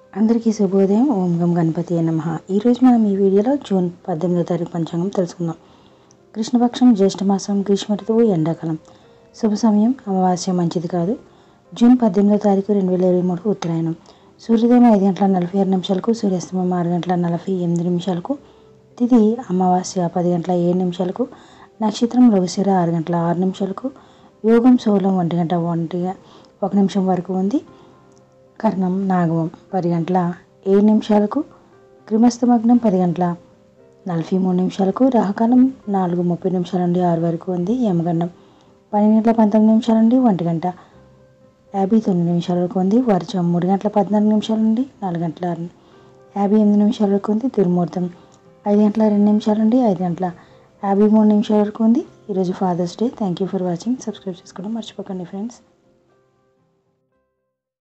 అందరికీ శుభోదయం ఓం గం గణపతి నమ ఈరోజు మనం ఈ వీడియోలో జూన్ పద్దెనిమిదో తారీఖు పంచాంగం తెలుసుకుందాం కృష్ణపక్షం జ్యేష్ఠమాసం గ్రీష్మ ఋతువు ఎండాకాలం శుభ సమయం అమావాస్య మంచిది కాదు జూన్ పద్దెనిమిదో తారీఖు రెండు వేల ఇరవై మూడు ఉత్తరాయణం సూర్యోదయం ఐదు గంటల నలభై ఆరు నిమిషాలకు సూర్యాస్తమయం ఆరు గంటల నలభై ఎనిమిది నిమిషాలకు తిథి అమావాస్య పది గంటల ఏడు నిమిషాలకు నక్షత్రం రవిశిర ఆరు గంటల ఆరు నిమిషాలకు యోగం సోలం ఒంటి గంట ఒంటి ఒక నిమిషం వరకు ఉంది కర్ణం నాగవం పది గంటల ఏడు నిమిషాలకు క్రిమస్తమగ్నం పది గంటల నలభై మూడు నిమిషాలకు రాహకాలం నాలుగు ముప్పై నిమిషాల నుండి ఆరు వరకు ఉంది యమగండం పన్నెండు గంటల పంతొమ్మిది నిమిషాల నుండి ఒంటి గంట యాభై తొమ్మిది నిమిషాల వరకు ఉంది వర్షం మూడు గంటల పద్నాలుగు నిమిషాల నుండి నాలుగు గంటల యాభై ఎనిమిది నిమిషాల వరకు ఉంది దుర్ముహూర్తం ఐదు గంటల రెండు నిమిషాల నుండి ఐదు గంటల యాభై మూడు నిమిషాల వరకు ఉంది ఈరోజు Father's day thank you for watching subscribe చేసుకోవడం మర్చిపోకండి ఫ్రెండ్స్